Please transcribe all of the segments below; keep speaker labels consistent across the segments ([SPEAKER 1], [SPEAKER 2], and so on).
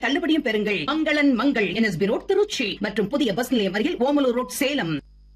[SPEAKER 1] தள்ளுபடியும் பெறுங்கள் மங்களன் மங்கள் என்எஸ்பி ரோட் திருச்சி மற்றும் புதிய பஸ் நிலையம் அருகில் Omalur road Salem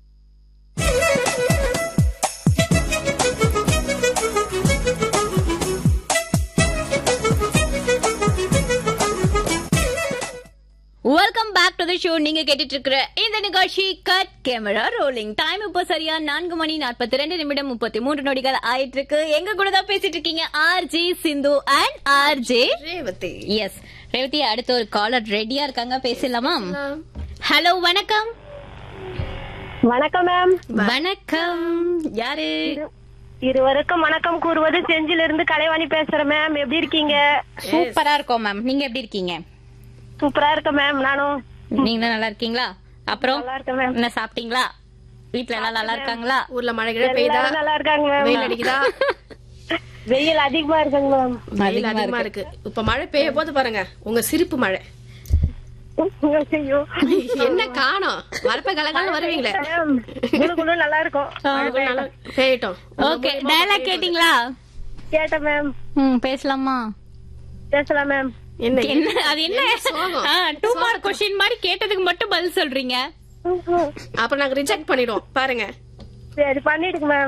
[SPEAKER 2] welcome back to the show நீங்க கேட்டுட்டு இருக்கிற இந்த நிகழ்ச்சி கட் கேமரா ரோலிங் டைம் இப்போ சரியா நான்கு மணி நாற்பத்தி ரெண்டு நிமிடம் முப்பத்தி மூன்று நொடிகள் ஆயிட்டு இருக்கு எங்க கூட தான் பேசிட்டு இருக்கீங்க R J Sindhu and R J
[SPEAKER 3] Revathi
[SPEAKER 2] yes Revathi அடுத்த ஒரு காலர் ரெடியா இருக்காங்க பேசலாமா ஹலோ வணக்கம்
[SPEAKER 4] வணக்கம் மேம்
[SPEAKER 2] வணக்கம் யாரு
[SPEAKER 4] இருவருக்கும் வணக்கம் கூறுவது செஞ்சில இருந்து கலைவாணி பேசுறேன் மேம் எப்படி இருக்கீங்க
[SPEAKER 2] சூப்பரா இருக்கோம் மேம் நீங்க எப்படி இருக்கீங்க
[SPEAKER 4] சூப்பரா இருக்கேன் மேம் நானும்
[SPEAKER 2] நீங்களும் நல்லா இருக்கீங்களா அப்புறம்
[SPEAKER 4] நல்லா இருக்கேன் மேம்
[SPEAKER 2] என்ன சாப்பிட்டீங்களா வீட்ல எல்லாம் நல்லா இருக்காங்களா
[SPEAKER 3] ஊர்ல மழை கிழ பெய்தா
[SPEAKER 4] எல்லாரும் நல்லா இருக்காங்க
[SPEAKER 3] வெயில்
[SPEAKER 4] மேம்
[SPEAKER 3] அடிக்குதா
[SPEAKER 4] வெயில் அதிகமா இருக்குங்க மேம்
[SPEAKER 3] வெயில் அதிகமா இருக்கு இப்ப மழை பெய்ய போது பாருங்க உங்க சிரிப்பு மழை
[SPEAKER 4] ஐயோ.
[SPEAKER 3] என்ன காணோம் வரப்ப கலகாலம் வருவீங்களே
[SPEAKER 4] மேம், குளு குளு நல்லா இருக்கும்
[SPEAKER 3] மழை பெய்ய நல்லா பெய்யட்டும்
[SPEAKER 2] ஓகே டயலாக் கேட்டிங்களா
[SPEAKER 4] கேட்டேன் மேம்
[SPEAKER 2] ம் பேசலாமா
[SPEAKER 4] பேசலாம் மேம்
[SPEAKER 3] என்ன
[SPEAKER 2] என்ன அது என்ன
[SPEAKER 3] சோகம்?
[SPEAKER 2] டூ மார்க் கொஸ்டின் மாதிரி கேட்டதுக்கு மட்டும் பதில் சொல்றீங்க
[SPEAKER 3] அப்புறம் நாங்க ரிஜெக்ட் பண்ணிடுவோம் பாருங்க
[SPEAKER 4] சரி பண்ணிடுங்க மேம்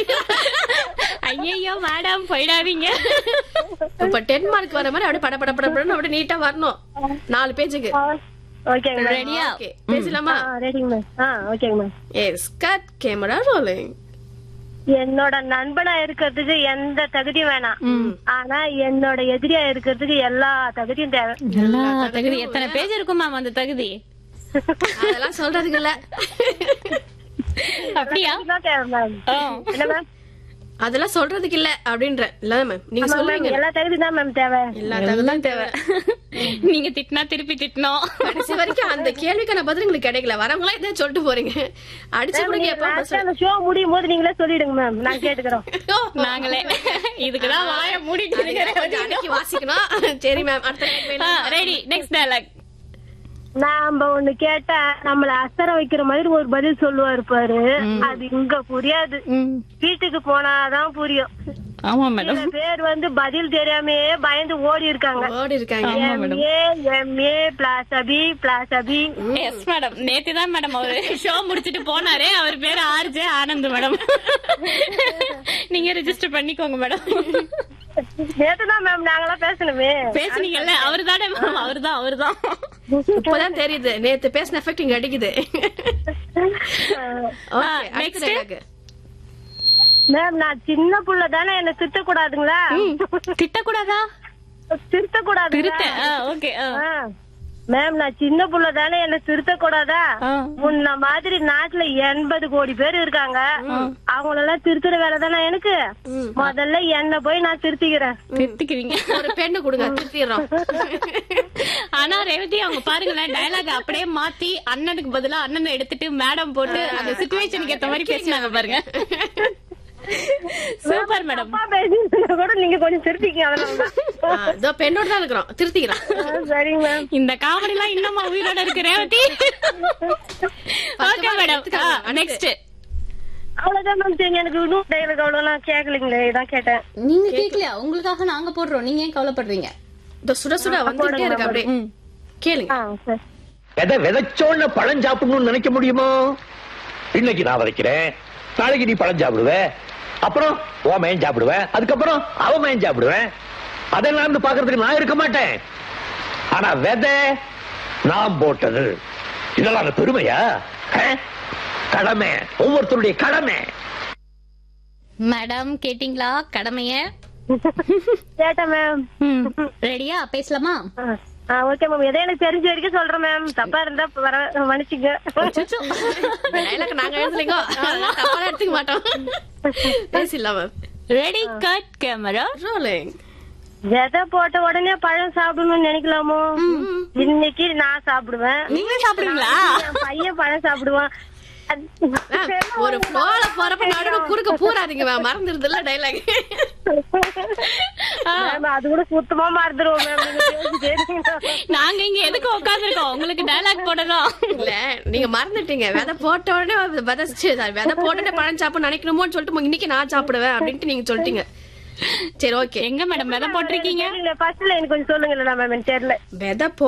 [SPEAKER 2] ஐயோ மேடம் போயிடாதீங்க
[SPEAKER 3] இப்ப டென் மார்க் வர மாதிரி அப்படியே பட பட பட படன்னு அப்படியே நீட்டா வரணும் நாலு பேஜுக்கு
[SPEAKER 4] ஓகேங்க மேம்
[SPEAKER 2] ரெடியா
[SPEAKER 3] ஓகே பேசலாமா
[SPEAKER 4] ஆ ரெடிங்க மேம் ஆ ஓகேங்க ma'am
[SPEAKER 3] yes cut camera rolling
[SPEAKER 4] என்னோட நண்பனா இருக்கிறதுக்கு எந்த தகுதியும் வேணாம் ஆனா என்னோட எதிரியா இருக்கிறதுக்கு எல்லா தகுதியும் தேவை
[SPEAKER 2] எல்லா தகுதி எத்தனை பேஜ் இருக்கும் மேம் அந்த தகுதி
[SPEAKER 3] அதெல்லாம் சொல்றதுக்கு இல்ல
[SPEAKER 2] அப்படியா
[SPEAKER 4] இதுதான் தேவை மேம்
[SPEAKER 2] ஆ.
[SPEAKER 4] என்ன மேம்
[SPEAKER 3] அதெல்லாம் சொல்றதுக்கு இல்ல அப்படின்ற இல்ல மேம் நீங்க
[SPEAKER 4] ஆமா மேம்
[SPEAKER 3] சொல்லுவீங்க
[SPEAKER 4] எல்லா தகுதி தான் மேம் தேவை
[SPEAKER 3] எல்லா தகுதியும் தேவை
[SPEAKER 2] நீங்க திட்டினா திருப்பி திட்டணும்
[SPEAKER 3] கடைசி வரைக்கும் அந்த கேள்விக்கான பதில் உங்களுக்கு கிடைக்கல வரவங்களா இதை சொல்லிட்டு போறீங்க அடிச்சு கொடுங்க எப்ப
[SPEAKER 4] லாஸ்டா அந்த ஷோ முடியும் போது நீங்களே சொல்லிடுங்க மேம் நான் கேட்டுக்கிறோம்
[SPEAKER 2] நாங்களே இதுக்குதான் வாய மூடிட்டு
[SPEAKER 3] கொஞ்சம் அடக்கி வாசிக்கணும் சரி மேம் அடுத்த
[SPEAKER 2] ரெடி நெக்ஸ்ட் டயலாக்
[SPEAKER 4] நாம ஒண்ணு கேட்டா நம்மள அசர வைக்கிற மாதிரி ஒரு பதில் சொல்லுவாரு பாரு அது இங்க புரியாது வீட்டுக்கு போனாதான் புரியும்
[SPEAKER 2] ஆமா மேடம்
[SPEAKER 4] சில பேர் வந்து பதில் தெரியாமே பயந்து ஓடி இருக்காங்க
[SPEAKER 3] ஓடி இருக்காங்க
[SPEAKER 4] எம்ஏ எம்ஏ பிளாஸ் அபி பிளாஸ் அபி
[SPEAKER 2] எஸ் மேடம் நேத்து தான் மேடம் அவரு ஷோ முடிச்சிட்டு போனாரே அவர் பேரு ஆர்ஜே ஆனந்த் மேடம் நீங்க ரெஜிஸ்டர் பண்ணிக்கோங்க மேடம்
[SPEAKER 4] நேத்துதான் மேம் நாங்களாம் பேசணுமே
[SPEAKER 2] பேசுனீங்கல்ல அவரு தானே மேம் அவரு தான் அவரு தான்
[SPEAKER 3] இப்பதான் தெரியுது நேத்து பேசின எஃபெக்ட் இங்க அடிக்குது Okay, அடுத்த
[SPEAKER 2] next.
[SPEAKER 3] dialogue.
[SPEAKER 4] மேம் நான் சின்ன புள்ள தானே என்ன திட்ட கூடாதுங்களா
[SPEAKER 2] திட்டக்கூடாதா
[SPEAKER 4] திருத்த கூடாது
[SPEAKER 2] திருத்த ஓகே
[SPEAKER 4] மேம் நான் சின்ன புள்ள தானே என்ன திருத்த கூடாதா முன்ன மாதிரி நாட்டுல எண்பது கோடி பேர் இருக்காங்க அவங்களெல்லாம் திருத்துற வேலை தானே எனக்கு முதல்ல என்ன போய் நான் திருத்திக்கிறேன்
[SPEAKER 2] திருத்திக்கிறீங்க
[SPEAKER 3] ஒரு பெண்ணு கொடுங்க திருத்திடுறோம்
[SPEAKER 2] ஆனா ரேவதி அவங்க பாருங்களேன் டயலாக் அப்படியே மாத்தி அண்ணனுக்கு பதிலா அண்ணனை எடுத்துட்டு மேடம் போட்டு அந்த சுச்சுவேஷனுக்கு ஏத்த மாதிரி பேசினாங்க பாருங்க சூப்பர் மேடம்
[SPEAKER 4] அப்பா பேசினா கூட நீங்க கொஞ்சம் திருத்திக்க அதனாலதான்
[SPEAKER 3] ஆ, இதோ பெண்ணோட தான் இருக்கிறோம் திருத்திக்கிறோம்
[SPEAKER 4] ஆ, சரிங்க மேம்
[SPEAKER 2] இந்த காமெடி எல்லாம் இன்னுமா உயிரோட இருக்கு ரேவதி ஓகே மேடம் நெக்ஸ்ட்
[SPEAKER 4] அவ்வளவுதான் மேம் சரி எனக்கு இன்னும் டைலாக் அவ்வளவு நான் கேட்கலீங்களே இதான் கேட்டேன்
[SPEAKER 2] நீங்க கேக்கலையா உங்களுக்காக நாங்க போடுறோம் நீங்க ஏன் கவலைப்படுறீங்க
[SPEAKER 3] இதோ சுட சுட வந்துட்டே இருக்கு அப்படியே கேளுங்க
[SPEAKER 4] ஆ சரி
[SPEAKER 5] விதை விதைச்சோன்னு பழம் சாப்பிடணும்னு நினைக்க முடியுமோ இன்னைக்கு நான் விதைக்கிறேன் நாளைக்கு நீ பழம் சாப்பிடுவ அப்புறம் ஓ மயன் சாப்பிடுவேன் அதுக்கப்புறம் அவ மயன் சாப்பிடுவேன் அதெல்லாம் இருந்து பாக்குறதுக்கு நான் இருக்க மாட்டேன் ஆனா விதை நான் போட்டது இதெல்லாம் அந்த பெருமையா அஹ்? கடமை ஒவ்வொருத்தருடைய கடமை
[SPEAKER 2] மேடம் கேட்டிங்களா கடமைய
[SPEAKER 4] கேட்டேன் மேம்
[SPEAKER 2] ரெடியா பேசலாமா
[SPEAKER 4] ஆ ஓகே மேம் எதோ எனக்கு தெரிஞ்ச வரைக்கும் சொல்றேன் மேம் தப்பா இருந்தா வர மன்னிச்சுங்க
[SPEAKER 3] டைலாக் நாங்க எழுதலைங்க அதெல்லாம் தப்பா எடுத்துக்க மாட்டோம் பேசிடலாம் ma'am
[SPEAKER 2] ready cut camera
[SPEAKER 3] rolling
[SPEAKER 4] விதை போட்ட உடனே பழம் சாப்பிடணும்னு நினைக்கலாமோ இன்னைக்கு நான் சாப்பிடுவேன்
[SPEAKER 2] நீங்க சாப்பிடுவீங்களா
[SPEAKER 4] என் பையன் பழம் சாப்பிடுவான் அது-
[SPEAKER 3] ஒரு ஃப்ளோல போறப்ப நடுவுல குறுக்க பூராதீங்க மேம் மறந்துருதுல்ல டைலாக்
[SPEAKER 4] மேம், அது கூட சுத்தமா மறந்துருவோம் மேம் நீங்க பேசிட்டே இருக்கீங்க.
[SPEAKER 2] நாங்க இங்க எதுக்கு உட்காந்துருக்கோம் உங்களுக்கு டயலாக் போடணும்
[SPEAKER 3] இல்ல நீங்க மறந்துட்டீங்க விதை போட்ட உடனே விதைச்சு விதை போட்டுட்டு பழம் சாப்பிட நினைக்கணுமோன்னு சொல்லிட்டு இன்னைக்கு நான் சாப்பிடுவேன் அப்படின்ட்டு நீங்க சொல்லிட்டீங்க சரி ஓகே
[SPEAKER 2] எங்க மேடம் விதை போட்டிருக்கீங்க
[SPEAKER 4] ஃபர்ஸ்ட் லைன் கொஞ்சம் சொல்லுங்களேன் மேம் எனக்கு தெரியல
[SPEAKER 3] விதை